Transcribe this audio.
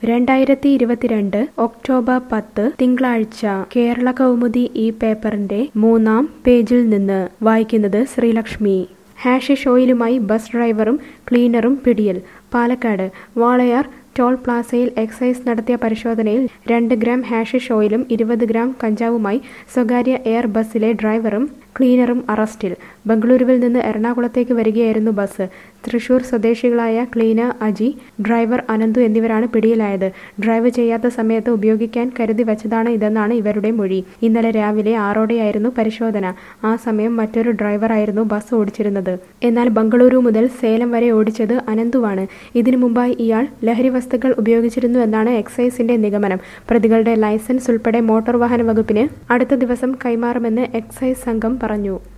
രണ്ടായിരത്തി ഇരുപത്തിരണ്ട് ഒക്ടോബർ പത്ത് തിങ്കളാഴ്ച കേരള കൗമുദി ഈ പേപ്പറിന്റെ മൂന്നാം പേജിൽ നിന്ന് വായിക്കുന്നത് ശ്രീലക്ഷ്മി ഹാഷിഷ് ഓയിലുമായി ബസ് ഡ്രൈവറും ക്ലീനറും പിടിയിൽ പാലക്കാട് വാളയാർ ടോൾ പ്ലാസയിൽ എക്സൈസ് നടത്തിയ പരിശോധനയിൽ രണ്ട് ഗ്രാം ഹാഷിഷ് ഓയിലും ഇരുപത് ഗ്രാം കഞ്ചാവുമായി സ്വകാര്യ എയർ ബസ്സിലെ ഡ്രൈവറും ക്ലീനറും അറസ്റ്റിൽ ബംഗളൂരുവിൽ നിന്ന് എറണാകുളത്തേക്ക് വരികയായിരുന്നു ബസ് തൃശൂർ സ്വദേശികളായ ക്ലീനർ അജി ഡ്രൈവർ അനന്തു എന്നിവരാണ് പിടിയിലായത് ഡ്രൈവ് ചെയ്യാത്ത സമയത്ത് ഉപയോഗിക്കാൻ കരുതി വെച്ചതാണ് ഇതെന്നാണ് ഇവരുടെ മൊഴി ഇന്നലെ രാവിലെ ആറോടെയായിരുന്നു പരിശോധന ആ സമയം മറ്റൊരു ഡ്രൈവറായിരുന്നു ബസ് ഓടിച്ചിരുന്നത് എന്നാൽ ബംഗളൂരു മുതൽ സേലം വരെ ഓടിച്ചത് അനന്തുവാണ് ഇതിനു മുമ്പായി ഇയാൾ ലഹരി വസ്തുക്കൾ ഉപയോഗിച്ചിരുന്നു എന്നാണ് എക്സൈസിന്റെ നിഗമനം പ്രതികളുടെ ലൈസൻസ് ഉൾപ്പെടെ മോട്ടോർ വാഹന വകുപ്പിന് അടുത്ത ദിവസം കൈമാറുമെന്ന് എക്സൈസ് സംഘം പറഞ്ഞു